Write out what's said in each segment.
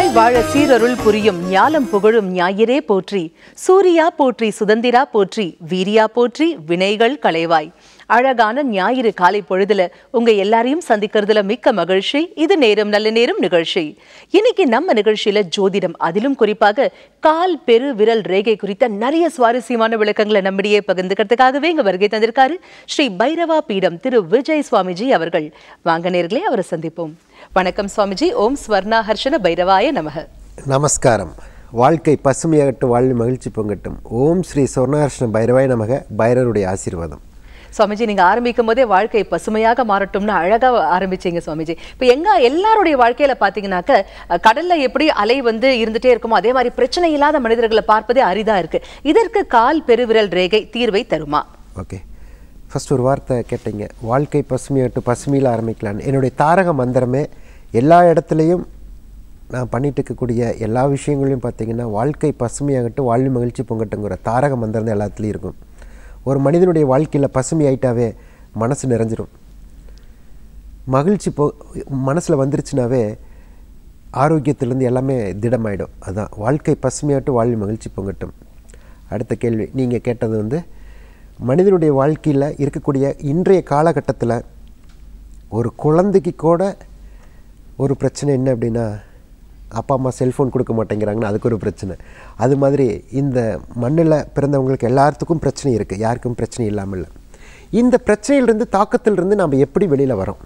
நலமாய் வாழ சீரருள் புரியும் ஞாலம் புகழும் ஞாயிறே போற்றி சூர்யா போற்றி சுதந்திரா போற்றி வீரியா போற்றி வினைகள் களைவாய் அழகான ஞாயிறு காலை பொழுதுல உங்க எல்லாரையும் சந்திக்கிறதுல மிக்க மகிழ்ச்சி இது நேரம் நல்ல நேரம் நிகழ்ச்சி இன்னைக்கு நம்ம நிகழ்ச்சியில ஜோதிடம் அதிலும் குறிப்பாக கால் பெரு விரல் ரேகை குறித்த நிறைய சுவாரஸ்யமான விளக்கங்களை நம்மிடையே பகிர்ந்துக்கிறதுக்காகவே இங்க வருகை தந்திருக்காரு ஸ்ரீ பைரவா பீடம் திரு விஜய் சுவாமிஜி அவர்கள் வாங்க நேர்களே அவரை சந்திப்போம் வணக்கம் சுவாமிஜி ஓம் ஸ்வர்ணா ஹர்ஷன பைரவாய நமக நமஸ்காரம் வாழ்க்கை பசுமையாகட்டும் வாழ்வி மகிழ்ச்சி பொங்கட்டும் ஓம் ஸ்ரீ சொர்ணார்ஷ்ண பைரவாய் நமக பைரவருடைய ஆசீர்வாதம் சுவாமிஜி நீங்க ஆரம்பிக்கும் போதே வாழ்க்கை பசுமையாக மாறட்டும்னு அழகா ஆரம்பிச்சீங்க சுவாமிஜி இப்ப எங்க எல்லாருடைய வாழ்க்கையில பாத்தீங்கன்னாக்க அஹ், கடல்ல எப்படி அலை வந்து இருந்துட்டே இருக்குமோ அதே மாதிரி பிரச்சனை இல்லாத மனிதர்களை பார்ப்பதே அரிதா இருக்கு இதற்கு கால் பெருவிரல் ரேகை தீர்வை தருமா ஓகே ஃபர்ஸ்ட் ஒரு வார்த்தை கேட்டீங்க வாழ்க்கை பசுமையாகட்டும் பசுமையில் ஆரம்பிக்கலான்னு என்னுடைய தாரக மந்திரமே எல்லா இடத்துலையும் நான் பண்ணிட்டு இருக்கக்கூடிய எல்லா விஷயங்களையும் பார்த்தீங்கன்னா வாழ்க்கை பசுமையாகட்டும் வாழ்வி மகிழ்ச்சி பொங்கட்டுங்கிற தாரக மந்திரம் தான் எல்லாத்துலேயும் இருக்கும் ஒரு மனிதனுடைய வாழ்க்கையில் பசுமை ஆயிட்டாவே மனசு நிறைஞ்சிரும் மகிழ்ச்சி போ மனசில் வந்துருச்சுனாவே ஆரோக்கியத்திலேருந்து எல்லாமே திடமாயிடும் அதுதான் வாழ்க்கை பசுமையாட்டும் வாழ்வி மகிழ்ச்சி பொங்கட்டும் அடுத்த கேள்வி நீங்கள் கேட்டது வந்து மனிதனுடைய வாழ்க்கையில் இருக்கக்கூடிய இன்றைய காலகட்டத்தில் ஒரு குழந்தைக்கு கூட ஒரு பிரச்சனை என்ன அப்படின்னா அப்பா அம்மா செல்ஃபோன் கொடுக்க மாட்டேங்கிறாங்கன்னா அதுக்கு ஒரு பிரச்சனை அது மாதிரி இந்த மண்ணில் பிறந்தவங்களுக்கு எல்லாத்துக்கும் பிரச்சனை இருக்குது யாருக்கும் பிரச்சனை இல்லாமல் இல்லை இந்த பிரச்சனையிலிருந்து தாக்கத்திலிருந்து நாம் எப்படி வெளியில் வரோம்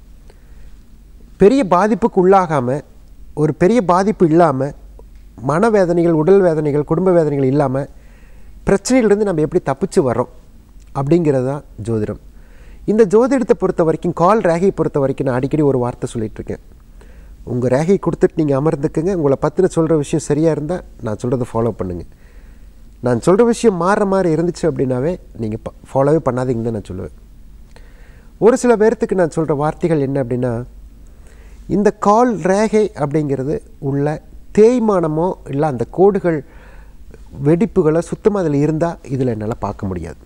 பெரிய பாதிப்புக்கு உள்ளாகாமல் ஒரு பெரிய பாதிப்பு இல்லாமல் மனவேதனைகள் உடல் வேதனைகள் குடும்ப வேதனைகள் இல்லாமல் பிரச்சனையிலிருந்து நம்ம எப்படி தப்பிச்சு வரோம் அப்படிங்கிறது தான் ஜோதிடம் இந்த ஜோதிடத்தை பொறுத்த வரைக்கும் கால் ரேகையை பொறுத்த வரைக்கும் நான் அடிக்கடி ஒரு வார்த்தை சொல்லிட்டு இருக்கேன் உங்கள் ரேகை கொடுத்துட்டு நீங்கள் அமர்ந்துக்குங்க உங்களை பற்றின சொல்கிற விஷயம் சரியாக இருந்தால் நான் சொல்கிறத ஃபாலோ பண்ணுங்கள் நான் சொல்கிற விஷயம் மாறுற மாதிரி இருந்துச்சு அப்படின்னாவே நீங்கள் ஃபாலோவே பண்ணாதீங்கன்னு தான் நான் சொல்லுவேன் ஒரு சில பேர்த்துக்கு நான் சொல்கிற வார்த்தைகள் என்ன அப்படின்னா இந்த கால் ரேகை அப்படிங்கிறது உள்ள தேய்மானமோ இல்லை அந்த கோடுகள் வெடிப்புகளோ சுத்தமாக அதில் இருந்தால் இதில் என்னால் பார்க்க முடியாது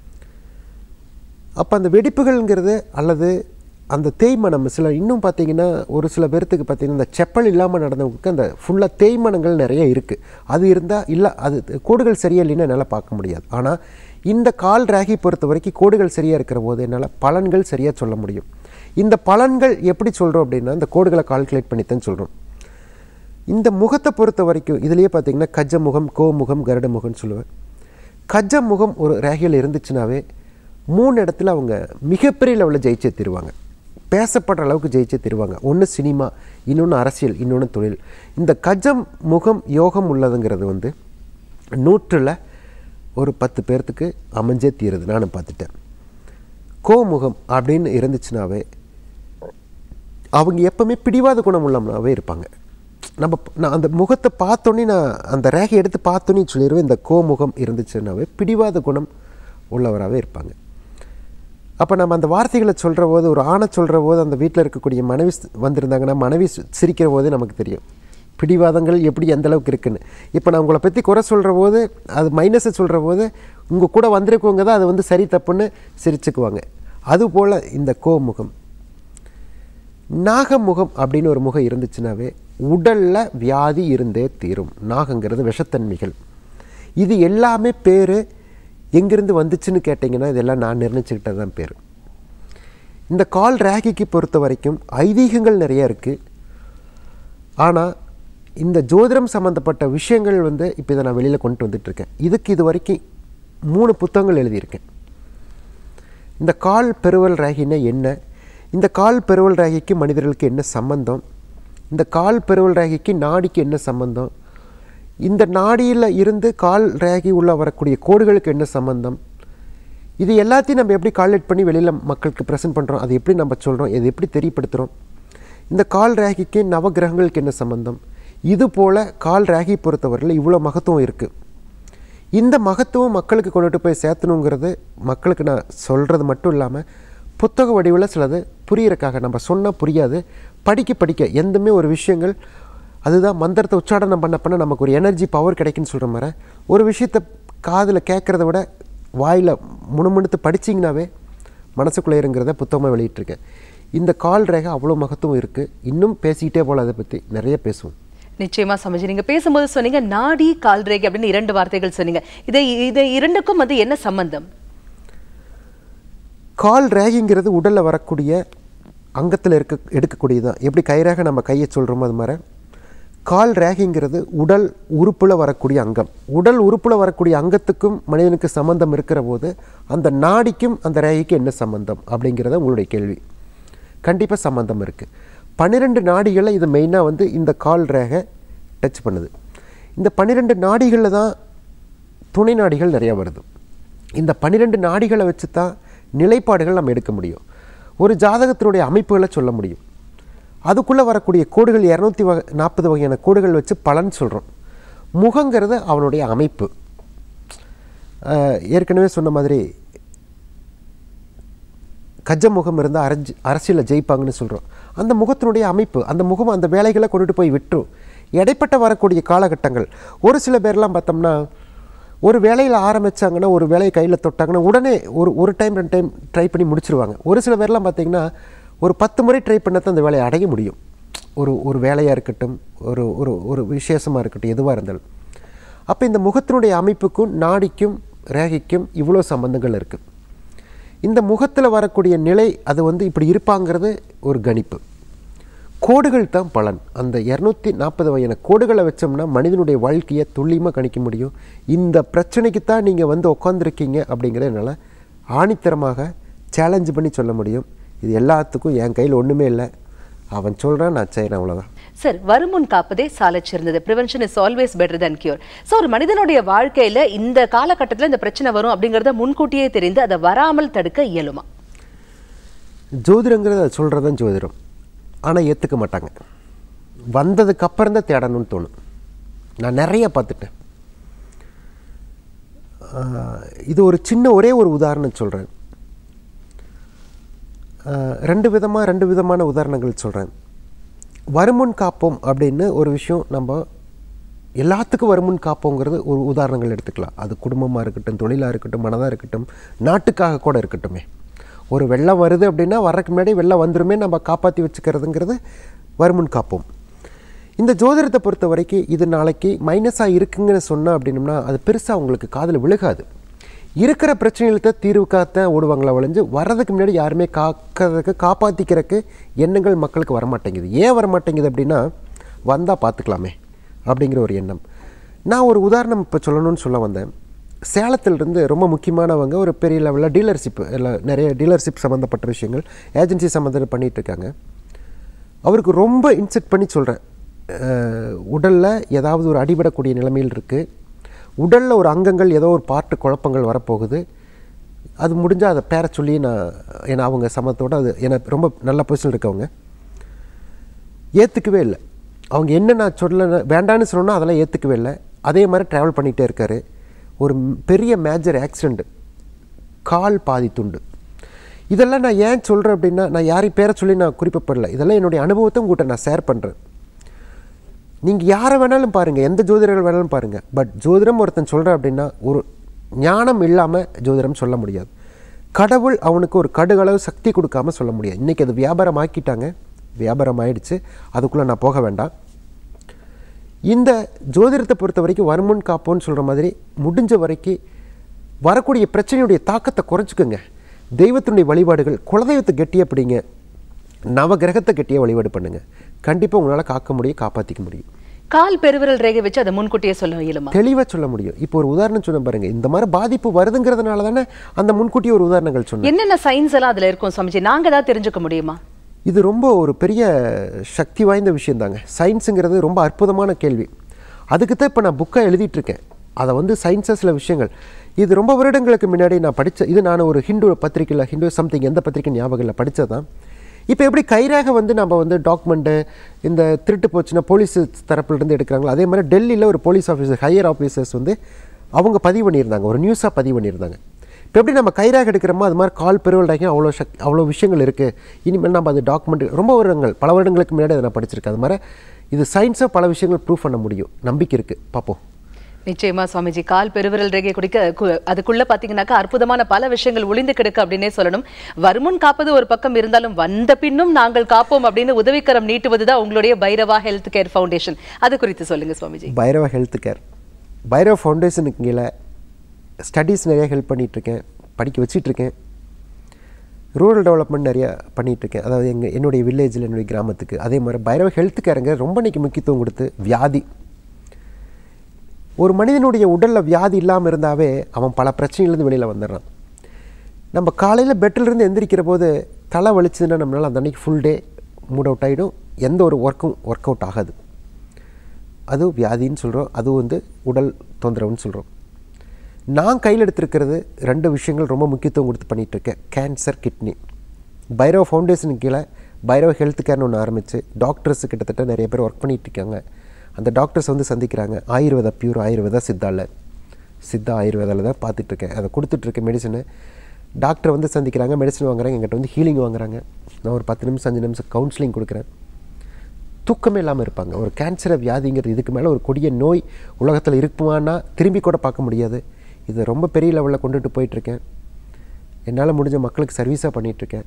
அப்போ அந்த வெடிப்புகள்ங்கிறது அல்லது அந்த தேய்மனம் சில இன்னும் பார்த்தீங்கன்னா ஒரு சில பேர்த்துக்கு பார்த்தீங்கன்னா இந்த செப்பல் இல்லாமல் நடந்தவங்களுக்கு அந்த ஃபுல்லாக தேய்மனங்கள் நிறைய இருக்குது அது இருந்தால் இல்லை அது கோடுகள் சரியா இல்லைன்னு என்னால் பார்க்க முடியாது ஆனால் இந்த கால் ராகி பொறுத்த வரைக்கும் கோடுகள் சரியாக இருக்கிற போது என்னால் பலன்கள் சரியாக சொல்ல முடியும் இந்த பலன்கள் எப்படி சொல்கிறோம் அப்படின்னா இந்த கோடுகளை கால்குலேட் பண்ணி தான் சொல்கிறோம் இந்த முகத்தை பொறுத்த வரைக்கும் இதுலேயே பார்த்தீங்கன்னா கஜ முகம் கோ முகம் கருட முகம்னு சொல்லுவேன் கஜ முகம் ஒரு ரேகையில் இருந்துச்சுனாவே மூணு இடத்துல அவங்க மிகப்பெரிய லெவலில் ஜெயிச்சே தருவாங்க பேசப்படுற அளவுக்கு ஜெயிச்சே தருவாங்க ஒன்று சினிமா இன்னொன்று அரசியல் இன்னொன்று தொழில் இந்த கஜம் முகம் யோகம் உள்ளதுங்கிறது வந்து நூற்றில் ஒரு பத்து பேர்த்துக்கு அமைஞ்சே தீருது நானும் பார்த்துட்டேன் கோமுகம் அப்படின்னு இருந்துச்சுனாவே அவங்க எப்பவுமே பிடிவாத குணம் உள்ளவனாவே இருப்பாங்க நம்ம நான் அந்த முகத்தை பார்த்தோன்னே நான் அந்த ரேகை எடுத்து பார்த்தோன்னே சொல்லிடுவேன் இந்த கோமுகம் இருந்துச்சுன்னாவே பிடிவாத குணம் உள்ளவராகவே இருப்பாங்க அப்போ நம்ம அந்த வார்த்தைகளை சொல்கிற போது ஒரு ஆணை சொல்கிற போது அந்த வீட்டில் இருக்கக்கூடிய மனைவி ஸ்- வந்திருந்தாங்கன்னா மனைவி சி- சிரிக்கிற போதே நமக்கு தெரியும் பிடிவாதங்கள் எப்படி எந்த அளவுக்கு இருக்குன்னு இப்போ நான் உங்களை பற்றி குறை சொல்கிற போது அது மைனஸை சொல்கிற போது உங்கள் கூட வந்திருக்கவங்க தான் அது வந்து சரி தப்புன்னு சிரிச்சுக்குவாங்க அதுபோல் இந்த கோமுகம் நாகமுகம் அப்படின்னு ஒரு முகம் இருந்துச்சுனாவே உடலில் வியாதி இருந்தே தீரும் நாகங்கிறது விஷத்தன்மைகள் இது எல்லாமே பேர் எங்கேருந்து வந்துச்சுன்னு கேட்டிங்கன்னா இதெல்லாம் நான் நிர்ணயிச்சுக்கிட்டது தான் பேர் இந்த கால் ரேகிக்கு பொறுத்த வரைக்கும் ஐதீகங்கள் நிறைய இருக்குது ஆனால் இந்த ஜோதிடம் சம்மந்தப்பட்ட விஷயங்கள் வந்து இப்போ இதை நான் வெளியில் கொண்டு வந்துட்டுருக்கேன் இதுக்கு இது வரைக்கும் மூணு புத்தகங்கள் எழுதியிருக்கேன் இந்த கால் பெருவல் ராகினா என்ன இந்த கால் பெருவல் ராகிக்கு மனிதர்களுக்கு என்ன சம்பந்தம் இந்த கால் பெருவல் ராகிக்கு நாடிக்கு என்ன சம்பந்தம் இந்த நாடியில் இருந்து கால் ராகி உள்ள வரக்கூடிய கோடுகளுக்கு என்ன சம்பந்தம் இது எல்லாத்தையும் நம்ம எப்படி கால்குலேட் பண்ணி வெளியில் மக்களுக்கு ப்ரெசென்ட் பண்ணுறோம் அது எப்படி நம்ம சொல்கிறோம் இது எப்படி தெரியப்படுத்துகிறோம் இந்த கால் ராகிக்கு நவகிரகங்களுக்கு என்ன சம்பந்தம் இது போல் கால் ராகி பொறுத்தவரையில் இவ்வளோ மகத்துவம் இருக்குது இந்த மகத்துவம் மக்களுக்கு கொண்டுட்டு போய் சேர்த்தணுங்கிறது மக்களுக்கு நான் சொல்கிறது மட்டும் இல்லாமல் புத்தக வடிவில் சிலது புரியறக்காக நம்ம சொன்னால் புரியாது படிக்க படிக்க எந்தமே ஒரு விஷயங்கள் அதுதான் மந்திரத்தை உச்சாடனம் பண்ண பண்ண நமக்கு ஒரு எனர்ஜி பவர் கிடைக்குன்னு சொல்கிற மாதிரி ஒரு விஷயத்தை காதில் கேட்குறத விட வாயில் முணுமுணுத்து படிச்சிங்கனாவே மனசுக்குள்ளே இருங்கிறத புத்தகமாக வெளியிட்டிருக்கேன் இந்த கால் ரேகை அவ்வளோ மகத்துவம் இருக்குது இன்னும் பேசிக்கிட்டே போல அதை பற்றி நிறைய பேசுவோம் நிச்சயமா சமஜி நீங்க பேசும்போது சொன்னீங்க நாடி கால்ரேகை அப்படின்னு இரண்டு வார்த்தைகள் சொன்னீங்க இதை இதை இரண்டுக்கும் வந்து என்ன சம்பந்தம் கால் ரேகிங்கிறது உடலில் வரக்கூடிய அங்கத்தில் இருக்க எடுக்கக்கூடியதுதான் எப்படி கைரேகை நம்ம கையை சொல்கிறோமோ அது மாதிரி கால் ரேகிங்கிறது உடல் உறுப்பில் வரக்கூடிய அங்கம் உடல் உறுப்பில் வரக்கூடிய அங்கத்துக்கும் மனிதனுக்கு சம்பந்தம் இருக்கிற போது அந்த நாடிக்கும் அந்த ரேகைக்கு என்ன சம்பந்தம் அப்படிங்கிறத உங்களுடைய கேள்வி கண்டிப்பாக சம்பந்தம் இருக்குது பன்னிரெண்டு நாடிகளை இது மெயினாக வந்து இந்த கால் ரேகை டச் பண்ணுது இந்த பன்னிரெண்டு நாடிகளில் தான் துணை நாடிகள் நிறையா வருது இந்த பன்னிரெண்டு நாடிகளை வச்சு தான் நிலைப்பாடுகள் நம்ம எடுக்க முடியும் ஒரு ஜாதகத்தினுடைய அமைப்புகளை சொல்ல முடியும் அதுக்குள்ளே வரக்கூடிய கோடுகள் இரநூத்தி வகை நாற்பது வகையான கோடுகள் வச்சு பலன் சொல்கிறோம் முகங்கிறது அவனுடைய அமைப்பு அஹ், ஏற்கனவே சொன்ன மாதிரி கஜ முகம் இருந்தால் அரஞ்சு அரசியலில் ஜெயிப்பாங்கன்னு சொல்கிறோம் அந்த முகத்தினுடைய அமைப்பு அந்த முகம் அந்த வேலைகளை கொண்டுட்டு போய் விட்டுரும் இடைப்பட்ட வரக்கூடிய காலகட்டங்கள் ஒரு சில பேர்லாம் பார்த்தோம்னா ஒரு வேலையில் ஆரம்பிச்சாங்கன்னா ஒரு வேலையை கையில் தொட்டாங்கன்னா உடனே ஒரு ஒரு டைம் ரெண்டு டைம் ட்ரை பண்ணி முடிச்சிருவாங்க ஒரு சில பேர்லாம் பார்த்தீங்கன்னா ஒரு பத்து முறை ட்ரை பண்ணத்தான் அந்த வேலையை அடைய முடியும் ஒரு ஒரு வேலையாக இருக்கட்டும் ஒரு ஒரு ஒரு விசேஷமாக இருக்கட்டும் எதுவாக இருந்தாலும் அப்போ இந்த முகத்தினுடைய அமைப்புக்கும் நாடிக்கும் ரேகைக்கும் இவ்வளோ சம்பந்தங்கள் இருக்குது இந்த முகத்தில் வரக்கூடிய நிலை அது வந்து இப்படி இருப்பாங்கிறது ஒரு கணிப்பு கோடுகள் தான் பலன் அந்த இரநூத்தி நாற்பது வகையான கோடுகளை வச்சோம்னா மனிதனுடைய வாழ்க்கையை துல்லியமாக கணிக்க முடியும் இந்த பிரச்சனைக்கு தான் நீங்கள் வந்து உட்காந்துருக்கீங்க அப்படிங்கிறத என்னால் ஆணித்தரமாக சேலஞ்சு பண்ணி சொல்ல முடியும் இது எல்லாத்துக்கும் என் கையில் ஒன்றுமே இல்லை அவன் சொல்கிறான் நான் செய்கிறேன் அவ்வளோதான் சார் வருமுன் காப்பதே சாலச் சிறந்தது prevention is always better than cure so ஒரு மனிதனுடைய வாழ்க்கையில இந்த காலகட்டத்துல இந்த பிரச்சனை வரும் அப்படிங்கறத முன்கூட்டியே தெரிந்து அதை வராமல் தடுக்க இயலுமா ஜோதிடங்கிறது அது சொல்கிறது தான் ஜோதிடம் ஆனால் ஏற்றுக்க மாட்டாங்க வந்ததுக்கு அப்புறம் தான் தேடணும்னு தோணும் நான் நிறைய பார்த்துட்டேன் ஆஹ் இது ஒரு சின்ன ஒரே ஒரு உதாரணம் சொல்கிறேன் ரெண்டு விதமாக ரெண்டு விதமான உதாரணங்கள் சொல்கிறேன் வருமுன் காப்போம் அப்படின்னு ஒரு விஷயம் நம்ம எல்லாத்துக்கும் வருமுன் காப்போங்கிறது ஒரு உதாரணங்கள் எடுத்துக்கலாம் அது குடும்பமாக இருக்கட்டும் தொழிலாக இருக்கட்டும் மனதாக இருக்கட்டும் நாட்டுக்காக கூட இருக்கட்டுமே ஒரு வெள்ளம் வருது அப்படின்னா வர்றதுக்கு முன்னாடி வெள்ளம் வந்துருமே நம்ம காப்பாற்றி வச்சுக்கிறதுங்கிறது வருமுன் காப்போம் இந்த ஜோதிடத்தை பொறுத்த வரைக்கும் இது நாளைக்கு மைனஸாக இருக்குங்கன்னு சொன்னோம் அப்படின்னம்னா அது பெருசாக உங்களுக்கு காதில் விழுகாது இருக்கிற பிரச்சனைகளுக்கு தீர்வுக்காகத்தான் ஓடுவாங்களா ஒழிஞ்சு வர்றதுக்கு முன்னாடி யாருமே காக்கிறதுக்கு காப்பாற்றிக்கிறதுக்கு எண்ணங்கள் மக்களுக்கு வரமாட்டேங்குது ஏன் வரமாட்டேங்குது அப்படின்னா வந்தால் பார்த்துக்கலாமே அப்படிங்கிற ஒரு எண்ணம் நான் ஒரு உதாரணம் இப்போ சொல்லணும்னு சொல்ல வந்தேன் சேலத்திலிருந்து ரொம்ப முக்கியமானவங்க ஒரு பெரிய லெவலில் டீலர்ஷிப் எல்லாம் நிறைய டீலர்ஷிப் சம்மந்தப்பட்ட விஷயங்கள் ஏஜென்சி சம்மந்தம் பண்ணிட்டு இருக்காங்க அவருக்கு ரொம்ப இன்செக்ட் பண்ணி சொல்கிறேன் உடலில் ஏதாவது ஒரு அடிபடக்கூடிய நிலைமையில் இருக்குது உடலில் ஒரு அங்கங்கள் ஏதோ ஒரு பார்ட்டு குழப்பங்கள் வரப்போகுது அது முடிஞ்சால் அதை பேர சொல்லி நான் ஏன்னா அவங்க சமத்தோடு அது எனக்கு ரொம்ப நல்ல பொசிஷன் இருக்கவங்க ஏற்றுக்கவே இல்லை அவங்க என்ன நான் சொல்ல வேண்டான்னு சொன்னோன்னா அதெல்லாம் ஏற்றுக்கவே இல்லை அதே மாதிரி ட்ராவல் பண்ணிகிட்டே இருக்கார் ஒரு ம்- பெரிய மேஜர் ஆக்சிடெண்ட் கால் பாதி துண்டு இதெல்லாம் நான் ஏன் சொல்கிறேன் அப்படின்னா நான் யாரையும் பேரை சொல்லி நான் குறிப்பிடப்படல இதெல்லாம் என்னுடைய அனுபவத்தை உங்கள்கிட்ட நான் ஷேர் பண்ணுறேன் நீங்கள் யாரை வேணாலும் பாருங்கள் எந்த ஜோதிடர்கள் வேணாலும் பாருங்கள் பட் ஜோதிடம் ஒருத்தன் சொல்கிறேன் அப்படின்னா ஒரு ஞானம் இல்லாமல் ஜோதிடம் சொல்ல முடியாது கடவுள் அவனுக்கு ஒரு கடுகளவு சக்தி கொடுக்காம சொல்ல முடியாது இன்றைக்கி அது வியாபாரம் ஆக்கிட்டாங்க வியாபாரம் ஆயிடுச்சு அதுக்குள்ளே நான் போக வேண்டாம் இந்த ஜோதிடத்தை பொறுத்த வரைக்கும் வருமுன் காப்போன்னு சொல்கிற மாதிரி முடிஞ்ச வரைக்கும் வரக்கூடிய பிரச்சனையுடைய தாக்கத்தை குறைச்சிக்கோங்க தெய்வத்தினுடைய வழிபாடுகள் குலதெய்வத்தை கெட்டியாக பிடிங்க நவகிரகத்தை கெட்டியாக வழிபாடு பண்ணுங்க கண்டிப்பாக உங்களால் காக்க முடியும் காப்பாற்றிக்க முடியும் கால் பெருவிரல் ரேகை வச்சு அதை முன்கூட்டியே சொல்ல இயலுமா தெளிவாக சொல்ல முடியும் இப்போ ஒரு உதாரணம் சொன்ன பாருங்க இந்த மாதிரி பாதிப்பு வருதுங்கிறதுனால தானே அந்த முன்கூட்டியே ஒரு உதாரணங்கள் சொன்னேன் என்னென்ன சயின்ஸ் எல்லாம் அதுல இருக்கும் சமைச்சு நாங்க ஏதாவது தெரிஞ்சுக்க முடியுமா இது ரொம்ப ஒரு பெரிய சக்தி வாய்ந்த விஷயந்தாங்க சயின்ஸுங்கிறது ரொம்ப அற்புதமான கேள்வி அதுக்கு தான் இப்போ நான் புக்காக எழுதிட்டு இருக்கேன் அதை வந்து சயின்ஸில் சில விஷயங்கள் இது ரொம்ப வருடங்களுக்கு முன்னாடி நான் படித்த இது நான் ஒரு ஹிந்து பத்திரிக்கையில் ஹிந்து சம்திங் எந்த பத்திரிக்கை ஞாபகம் இல்லை படித்தது தான் இப்போ எப்படி கைராக வந்து நம்ம வந்து டாக்குமெண்ட்டு இந்த திருட்டு போச்சுன்னா போலீஸ் தரப்புலேருந்து எடுக்கிறாங்களோ அதே மாதிரி டெல்லியில் ஒரு போலீஸ் ஆஃபீஸர் ஹையர் ஆஃபீஸர்ஸ் வந்து அவங்க பதிவு பண்ணியிருந்தாங்க ஒரு நியூஸாக பதிவு பண்ணியிருந்தாங்க இப்போ எப்படி நம்ம கைராக எடுக்கிறோமோ அது மாதிரி கால் பெருவல் ரேகையும் அவ்வளோ சக் அவ்வளோ விஷயங்கள் இருக்குது இனிமேல் நம்ம அது டாக்குமெண்ட் ரொம்ப வருடங்கள் பல வருடங்களுக்கு முன்னாடி அதை நான் படிச்சிருக்கேன் அது மாதிரி இது சயின்ஸாக பல விஷயங்கள் ப்ரூவ் பண்ண முடியும் நம்பிக்கை இருக்குது பார்ப்போம் நிச்சயமா சுவாமிஜி கால் பெருவிரல் ரேகை குடிக்க கு- அதுக்குள்ள பாத்தீங்கன்னாக்கா அற்புதமான பல விஷயங்கள் ஒளிந்து கிடக்கு அப்படின்னே சொல்லணும் வருமுன் காப்பது ஒரு பக்கம் இருந்தாலும் வந்த பின்னும் நாங்கள் காப்போம் அப்படின்னு உதவிக்கரம் நீட்டுவதுதான் உங்களுடைய பைரவா ஹெல்த் கேர் ஃபவுண்டேஷன் அது குறித்து சொல்லுங்க சுவாமிஜி பைரவ ஹெல்த் கேர் பைரவ ஃபவுண்டேஷனுக்கு கீழே ஸ்டடீஸ் நிறைய ஹெல்ப் பண்ணிகிட்ருக்கேன் படிக்க வச்சிட்ருக்கேன் ரூரல் டெவலப்மெண்ட் நிறையா பண்ணிகிட்ருக்கேன் அதாவது எங்கள் என்னுடைய வில்லேஜில் என்னுடைய கிராமத்துக்கு அதே மாதிரி பைரவ ஹெல்த் கேருங்க ரொம்ப இன்னைக்கு முக்கியத்துவம் கொடுத்து வியாதி ஒரு மனிதனுடைய உடலில் வியாதி இல்லாமல் இருந்தாவே அவன் பல பிரச்சனையிலேருந்து வெளியில் வந்துடுறான் நம்ம காலையில் பெட்டிலிருந்து எந்திரிக்கிற போது தலை வலிச்சதுன்னா நம்மளால் அந்த அன்னைக்கு ஃபுல் டே மூட் அவுட் ஆகிடும் எந்த ஒரு ஒர்க்கும் ஒர்க் அவுட் ஆகாது அது வியாதின்னு சொல்கிறோம் அது வந்து உடல் தொந்தரவுன்னு சொல்கிறோம் நான் கையில் எடுத்திருக்கிறது ரெண்டு விஷயங்கள் ரொம்ப முக்கியத்துவம் கொடுத்து பண்ணிகிட்டு இருக்கேன் கேன்சர் கிட்னி பைரவ ஃபவுண்டேஷனுக்கு கீழே பைரவ ஹெல்த் கேர்னு ஒன்று ஆரம்பித்து டாக்டர்ஸ் கிட்டத்தட்ட நிறைய பேர் ஒர்க் பண்ணிட்டு இருக்காங்க அந்த டாக்டர்ஸ் வந்து சந்திக்கிறாங்க ஆயுர்வேதா பியூர் ஆயுர்வேதா சித்தாவில் சித்தா ஆயுர்வேதாவில் தான் பார்த்துட்ருக்கேன் அதை கொடுத்துட்ருக்கேன் மெடிசனு டாக்டர் வந்து சந்திக்கிறாங்க மெடிசன் வாங்குறாங்க எங்கிட்ட வந்து ஹீலிங் வாங்குறாங்க நான் ஒரு பத்து நிமிஷம் அஞ்சு நிமிஷம் கவுன்சிலிங் கொடுக்குறேன் தூக்கமே இல்லாமல் இருப்பாங்க ஒரு கேன்சரை வியாதிங்கிறது இதுக்கு மேலே ஒரு கொடிய நோய் உலகத்தில் இருக்குமானா திரும்பி கூட பார்க்க முடியாது இதை ரொம்ப பெரிய லெவலில் கொண்டுட்டு போயிட்டுருக்கேன் என்னால் முடிஞ்ச மக்களுக்கு சர்வீஸாக பண்ணிகிட்ருக்கேன்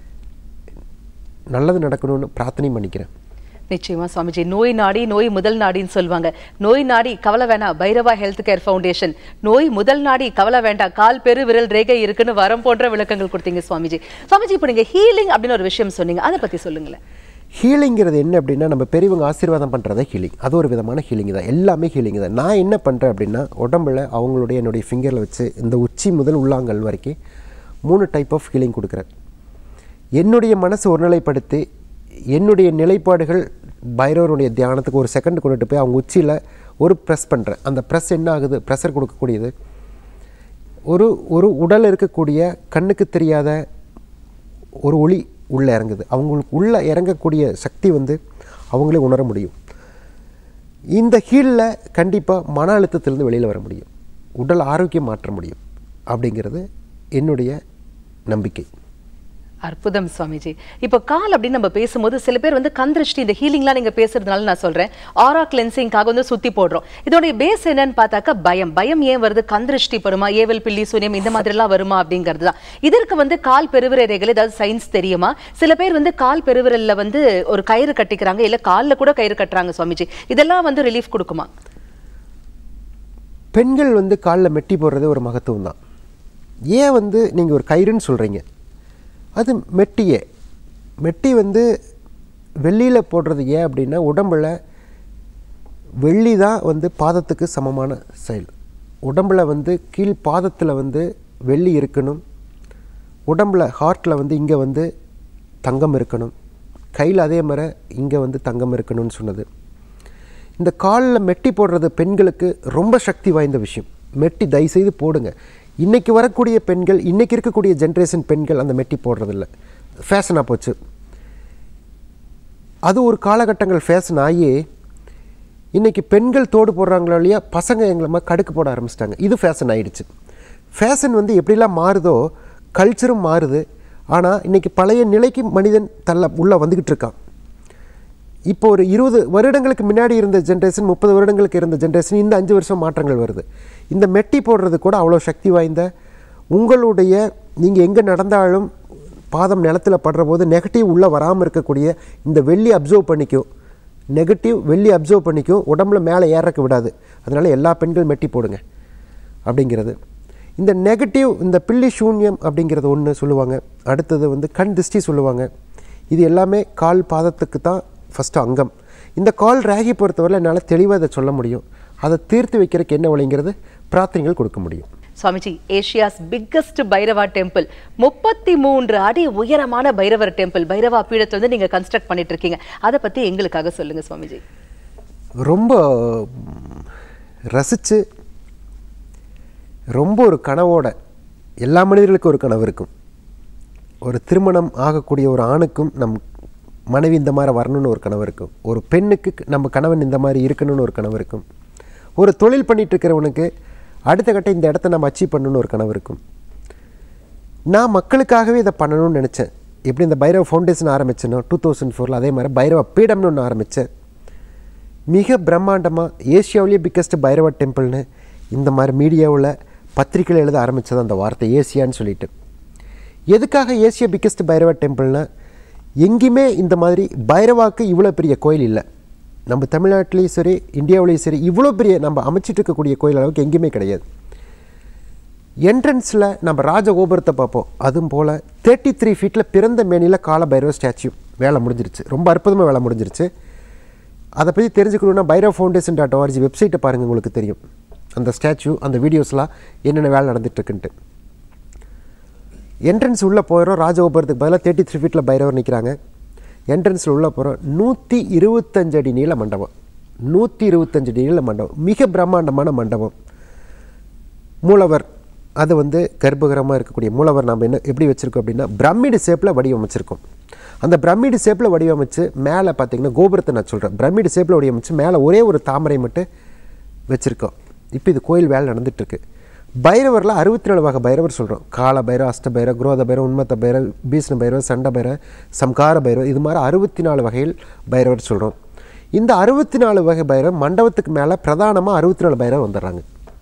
நல்லது நடக்கணும்னு பிரார்த்தனையும் பண்ணிக்கிறேன் நிச்சயமா சுவாமிஜி நோய் நாடி நோய் முதல் நாடின்னு சொல்லுவாங்க நோய் நாடி கவலை வேணாம் பைரவா ஹெல்த் கேர் ஃபவுண்டேஷன் நோய் முதல் நாடி கவலை வேண்டாம் கால் பெரு விரல் ரேகை இருக்குன்னு வரம் போன்ற விளக்கங்கள் கொடுத்தீங்க சுவாமிஜி சுவாமிஜி இப்போ நீங்க ஹீலிங் அப்படின்னு ஒரு விஷயம் சொன்னீங்க அதை பத்தி சொல்லுங்களேன் ஹீலிங்கிறது என்ன அப்படின்னா நம்ம பெரியவங்க ஆசீர்வாதம் பண்ணுறதே ஹீலிங் அது ஒரு விதமான ஹீலிங் தான் எல்லாமே ஹீலிங் தான் நான் என்ன பண்ணுறேன் அப்படின்னா உடம்புல அவங்களுடைய என்னுடைய ஃபிங்கரில் வச்சு இந்த உச்சி முதல் உள்ளாங்கல் வரைக்கும் மூணு டைப் ஆஃப் ஹீலிங் கொடுக்குறேன் என்னுடைய மனசை ஒருநிலைப்படுத்தி என்னுடைய நிலைப்பாடுகள் பைரவருடைய தியானத்துக்கு ஒரு செகண்ட் கொண்டுட்டு போய் அவங்க உச்சியில் ஒரு ப்ரெஸ் பண்ணுறேன் அந்த ப்ரெஸ் என்ன ஆகுது ப்ரெஷர் கொடுக்கக்கூடியது ஒரு ஒரு உடல் இருக்கக்கூடிய கண்ணுக்கு தெரியாத ஒரு ஒளி உள்ளே இறங்குது அவங்களுக்கு உள்ளே இறங்கக்கூடிய சக்தி வந்து அவங்களே உணர முடியும் இந்த ஹீலில் கண்டிப்பாக மன அழுத்தத்திலிருந்து வெளியில் வர முடியும் உடல் ஆரோக்கியம் மாற்ற முடியும் அப்படிங்கிறது என்னுடைய நம்பிக்கை அற்புதம் சுவாமிஜி இப்போ கால் அப்படின்னு நம்ம பேசும்போது சில பேர் வந்து கந்திருஷ்டி இந்த ஹீலிங்லாம் நீங்க பேசுறதுனால நான் சொல்றேன் ஆரா கிளென்சிங்காக வந்து சுத்தி போடுறோம் இதோடைய பேஸ் என்னன்னு பார்த்தாக்கா பயம் பயம் ஏன் வருது கந்திருஷ்டி வருமா ஏவல் பில்லி சூனியம் இந்த மாதிரி எல்லாம் வருமா அப்படிங்கிறது தான் இதற்கு வந்து கால் பெருவிரலைகள் ஏதாவது சயின்ஸ் தெரியுமா சில பேர் வந்து கால் பெருவிரல்ல வந்து ஒரு கயிறு கட்டிக்கிறாங்க இல்ல கால்ல கூட கயிறு கட்டுறாங்க சுவாமிஜி இதெல்லாம் வந்து ரிலீஃப் கொடுக்குமா பெண்கள் வந்து காலில் மெட்டி போடுறது ஒரு மகத்துவம் தான் ஏன் வந்து நீங்கள் ஒரு கயிறுன்னு சொல்கிறீங்க அது மெட்டியே மெட்டி வந்து வெள்ளியில் போடுறது ஏன் அப்படின்னா உடம்புல வெள்ளி தான் வந்து பாதத்துக்கு சமமான செயல் உடம்புல வந்து கீழ் பாதத்தில் வந்து வெள்ளி இருக்கணும் உடம்புல ஹார்ட்டில் வந்து இங்கே வந்து தங்கம் இருக்கணும் கையில் அதே மாதிரி இங்கே வந்து தங்கம் இருக்கணும்னு சொன்னது இந்த காலில் மெட்டி போடுறது பெண்களுக்கு ரொம்ப சக்தி வாய்ந்த விஷயம் மெட்டி தயவுசெய்து போடுங்க இன்றைக்கி வரக்கூடிய பெண்கள் இன்றைக்கி இருக்கக்கூடிய ஜென்ரேஷன் பெண்கள் அந்த மெட்டி போடுறதில்ல ஃபேஷனாக போச்சு அது ஒரு காலகட்டங்கள் ஃபேஷன் ஆகி இன்றைக்கி பெண்கள் தோடு போடுறாங்களோ இல்லையா பசங்க எங்களை மாதிரி கடுக்கு போட ஆரம்பிச்சிட்டாங்க இது ஃபேஷன் ஆயிடுச்சு ஃபேஷன் வந்து எப்படிலாம் மாறுதோ கல்ச்சரும் மாறுது ஆனால் இன்றைக்கி பழைய நிலைக்கு மனிதன் தள்ள உள்ளே வந்துக்கிட்டு இருக்கான் இப்போ ஒரு இருபது வருடங்களுக்கு முன்னாடி இருந்த ஜென்ரேஷன் முப்பது வருடங்களுக்கு இருந்த ஜென்ரேஷன் இந்த அஞ்சு வருஷம் மாற்றங்கள் வருது இந்த மெட்டி போடுறது கூட அவ்வளோ சக்தி வாய்ந்த உங்களுடைய நீங்கள் எங்கே நடந்தாலும் பாதம் நிலத்தில் படுற போது நெகட்டிவ் உள்ளே வராமல் இருக்கக்கூடிய இந்த வெள்ளி அப்சர்வ் பண்ணிக்கும் நெகட்டிவ் வெள்ளி அப்சர்வ் பண்ணிக்கும் உடம்புல மேலே ஏறக்க விடாது அதனால் எல்லா பெண்கள் மெட்டி போடுங்க அப்படிங்கிறது இந்த நெகட்டிவ் இந்த பில்லி சூன்யம் அப்படிங்கிறது ஒன்று சொல்லுவாங்க அடுத்தது வந்து கண் திருஷ்டி சொல்லுவாங்க இது எல்லாமே கால் பாதத்துக்கு தான் ஃபஸ்ட்டு அங்கம் இந்த கால் ராகி பொறுத்தவரை என்னால் தெளிவாக அதை சொல்ல முடியும் அதை தீர்த்து வைக்கிறதுக்கு என்ன வழிங்கிறது பிரார்த்தனைகள் கொடுக்க முடியும் Swamiji Asia's biggest Bhairava temple முப்பத்தி மூன்று அடி உயரமான பைரவர் டெம்பிள் பைரவா பீடத்தை வந்து நீங்க கன்ஸ்ட்ரக்ட் பண்ணிட்டு இருக்கீங்க அதை பத்தி எங்களுக்காக சொல்லுங்க சுவாமிஜி ரொம்ப ரசித்து ரொம்ப ஒரு கனவோட எல்லா மனிதர்களுக்கும் ஒரு கனவு இருக்கும் ஒரு திருமணம் ஆகக்கூடிய ஒரு ஆணுக்கும் நம் மனைவி இந்த மாதிரி வரணும்னு ஒரு கனவு இருக்கும் ஒரு பெண்ணுக்கு நம்ம கணவன் இந்த மாதிரி இருக்கணும்னு ஒரு கனவு இருக்கும் ஒரு தொழில் பண்ணிட்டு இருக்கிறவனுக்கு அடுத்த கட்ட இந்த இடத்த நம்ம அச்சீவ் பண்ணணும்னு ஒரு கனவு இருக்கும் நான் மக்களுக்காகவே இதை பண்ணணும்னு நினச்சேன் எப்படி இந்த பைரவ ஃபவுண்டேஷன் ஆரம்பிச்சேனோ டூ தௌசண்ட் ஃபோரில் அதே மாதிரி பைரவ பீடம்னு ஒன்று ஆரம்பித்தேன் மிக பிரம்மாண்டமாக ஏசியாவிலேயே பிக்கஸ்ட் பைரவ டெம்பிள்னு இந்த மாதிரி மீடியாவில் பத்திரிக்கையில் எழுத ஆரம்பித்தது அந்த வார்த்தை ஏசியான்னு சொல்லிட்டு எதுக்காக ஏசியா பிக்கஸ்ட் பைரவ டெம்பிள்னா எங்கேயுமே இந்த மாதிரி பைரவாக்கு இவ்வளோ பெரிய கோயில் இல்லை நம்ம தமிழ்நாட்டிலையும் சரி இந்தியாவிலையும் சரி இவ்வளோ பெரிய நம்ம அமைச்சிட்டு இருக்கக்கூடிய கோயில் அளவுக்கு எங்கேயுமே கிடையாது என்ட்ரன்ஸில் நம்ம ராஜகோபுரத்தை பார்ப்போம் அதுவும் போல் தேர்ட்டி த்ரீ ஃபீட்டில் பிறந்த மேனியில் கால பைரவ ஸ்டாச்சு வேலை முடிஞ்சிருச்சு ரொம்ப அற்புதமாக வேலை முடிஞ்சிருச்சு அதை பற்றி தெரிஞ்சுக்கணுன்னா பைரவ் ஃபவுண்டேஷன் டாட் ஓஆர்ஜி வெப்சைட்டை பாருங்கள் உங்களுக்கு தெரியும் அந்த ஸ்டாச்சு அந்த வீடியோஸ்லாம் என்னென்ன வேலை நடந்துட்டுருக்குன்ட்டு என்ட்ரன்ஸ் உள்ளே போயிடும் ராஜகோபுரத்துக்கு பதிலாக தேர்ட்டி த்ரீ ஃபீட்டில் பைரவர் நிற்கிறாங்க என்ட்ரன்ஸில் உள்ளே போகிறோம் நூற்றி இருபத்தஞ்சு அடி நீள மண்டபம் நூற்றி இருபத்தஞ்சு அடி நீள மண்டபம் மிக பிரம்மாண்டமான மண்டபம் மூலவர் அது வந்து கர்ப்பகிரமாக இருக்கக்கூடிய மூலவர் நம்ம என்ன எப்படி வச்சுருக்கோம் அப்படின்னா பிரமிடு ஷேப்பில் வடிவமைச்சிருக்கோம் அந்த பிரமிடு ஷேப்பில் வடிவமைச்சு மேலே பார்த்தீங்கன்னா கோபுரத்தை நான் சொல்கிறேன் பிரமிடு ஷேப்பில் வடிவமைச்சு மேலே ஒரே ஒரு தாமரை மட்டும் வச்சுருக்கோம் இப்போ இது கோயில் வேலை நடந்துகிட்ருக்கு பைரவரில் அறுபத்தி நாலு வகை பைரவர் சொல்கிறோம் கால பைரவ அஷ்ட பைரவ குரோத பைரவ உண்மத்த பைரவ பீஷ்ண பைரவ சண்ட பைரவ சம்கார பைரவ இது மாதிரி அறுபத்தி நாலு வகையில் பைரவர் சொல்கிறோம் இந்த அறுபத்தி நாலு வகை பைரவ மண்டபத்துக்கு மேலே பிரதானமாக அறுபத்தி நாலு பைரவர் வந்துடுறாங்க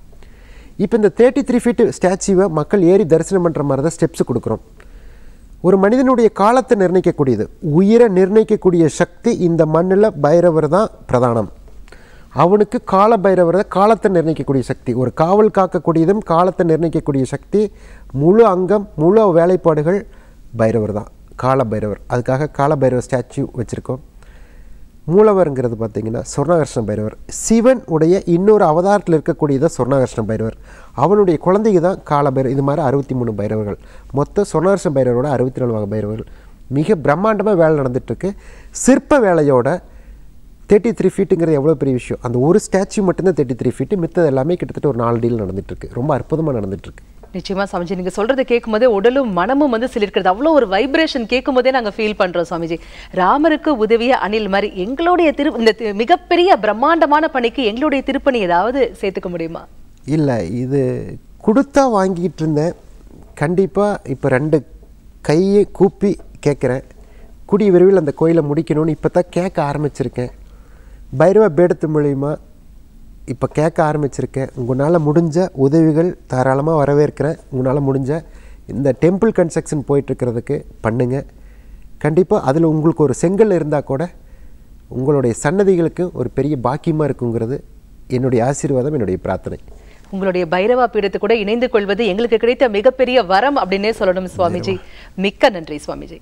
இப்போ இந்த தேர்ட்டி த்ரீ ஃபீட் ஸ்டாச்சுவை மக்கள் ஏறி தரிசனம் பண்ணுற மாதிரி தான் ஸ்டெப்ஸ் கொடுக்குறோம் ஒரு மனிதனுடைய காலத்தை நிர்ணயிக்கக்கூடியது உயிரை நிர்ணயிக்கக்கூடிய சக்தி இந்த மண்ணில் பைரவர் தான் பிரதானம் அவனுக்கு கால பைரவர் தான் காலத்தை நிர்ணயிக்கக்கூடிய சக்தி ஒரு காவல் காக்கக்கூடியதும் காலத்தை நிர்ணயிக்கக்கூடிய சக்தி முழு அங்கம் முழு வேலைப்பாடுகள் பைரவர் தான் கால பைரவர் அதுக்காக கால பைரவர் ஸ்டாச்சு வச்சுருக்கோம் மூலவருங்கிறது பார்த்தீங்கன்னா சொர்ணகர்ஷ்ண பைரவர் சிவன் உடைய இன்னொரு அவதாரத்தில் இருக்கக்கூடியது சொர்ணகர்ஷ்ண பைரவர் அவனுடைய குழந்தைக்கு தான் கால பைரவர் இது மாதிரி அறுபத்தி மூணு பைரவர்கள் மொத்த சொர்ணகர்ஷ்ண பைரவரோட அறுபத்தி நாலு வகை பைரவர்கள் மிக பிரம்மாண்டமாக வேலை நடந்துகிட்ருக்கு சிற்ப வேலையோட தேர்ட்டி த்ரீ ஃபீட்டுங்கிறது எவ்வளோ பெரிய விஷயம் அந்த ஒரு ஸ்டாச்சு மட்டும்தான் தேர்ட்டி த்ரீ ஃபீட்டு மித்தது எல்லாமே கிட்டத்தட்ட ஒரு நாலு டீல் நடந்துகிட்ருக்கு ரொம்ப அற்புதமாக நடந்துகிட்ருக்கு நிச்சயமா சுவாமிஜி நீங்க சொல்றதை கேட்கும் போதே உடலும் மனமும் வந்து சிலிர்க்கிறது அவ்வளோ ஒரு வைப்ரேஷன் கேட்கும் போதே நாங்க ஃபீல் பண்றோம் சுவாமிஜி ராமருக்கு உதவிய அணில் மாதிரி எங்களுடைய திரு இந்த தி- மிகப்பெரிய பிரம்மாண்டமான பணிக்கு எங்களுடைய திருப்பணி ஏதாவது சேர்த்துக்க முடியுமா இல்லை இது கொடுத்தா வாங்கிட்டு இருந்தேன் கண்டிப்பாக இப்போ ரெண்டு கையை கூப்பி கேட்குறேன் கூடிய விரைவில் அந்த கோயிலை முடிக்கணும்னு இப்போ தான் கேட்க ஆரம்பிச்சிருக்கேன் பைரவ பேடத்து மூலிமா இப்போ கேட்க ஆரம்பிச்சிருக்கேன் உங்களால் முடிஞ்ச உதவிகள் தாராளமாக வரவேற்கிறேன் உங்களால் முடிஞ்ச இந்த டெம்பிள் கன்ஸ்ட்ரக்ஷன் போயிட்டுருக்கிறதுக்கு பண்ணுங்கள் கண்டிப்பாக அதில் உங்களுக்கு ஒரு செங்கல் இருந்தால் கூட உங்களுடைய சன்னதிகளுக்கு ஒரு பெரிய பாக்கியமாக இருக்குங்கிறது என்னுடைய ஆசீர்வாதம் என்னுடைய பிரார்த்தனை உங்களுடைய பைரவா பீடத்தை கூட இணைந்து கொள்வது எங்களுக்கு கிடைத்த மிகப்பெரிய வரம் அப்படின்னே சொல்லணும் சுவாமிஜி மிக்க நன்றி சுவாமிஜி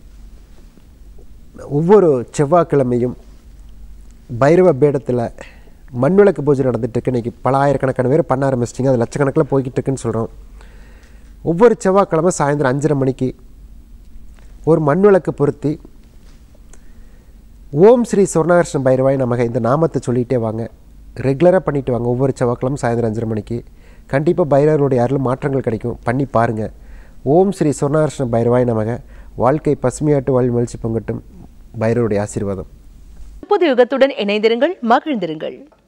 ஒவ்வொரு செவ்வாய்க்கிழமையும் பைரவ பேடத்தில் மண்விளக்கு பூஜை நடந்துட்டு இருக்கு இன்றைக்கி பல ஆயிரக்கணக்கான பேர் பண்ண ஆரம்பிச்சிட்டிங்க அது லட்சக்கணக்கில் போய்கிட்டு இருக்குன்னு சொல்கிறோம் ஒவ்வொரு செவ்வாய்க்கிழமை சாயந்தரம் அஞ்சரை மணிக்கு ஒரு மண்விளக்கு பொருத்தி ஓம் ஸ்ரீ சொர்ணகர்ஷ்ண பைரவாய் நமக்கு இந்த நாமத்தை சொல்லிகிட்டே வாங்க ரெகுலராக பண்ணிட்டு வாங்க ஒவ்வொரு செவ்வாய்க்கிழமை சாயந்தரம் அஞ்சரை மணிக்கு கண்டிப்பாக பைரவருடைய அருள் மாற்றங்கள் கிடைக்கும் பண்ணி பாருங்கள் ஓம் ஸ்ரீ சொர்ணகர்ஷ்ண பைரவாய் நமக வாழ்க்கை பசுமையாட்டு வாழ் மகிழ்ச்சி பொங்கட்டும் பைரவருடைய ஆசீர்வாதம் புது யுகத்துடன் இணைந்திருங்கள் மகிழ்ந்திருங்கள்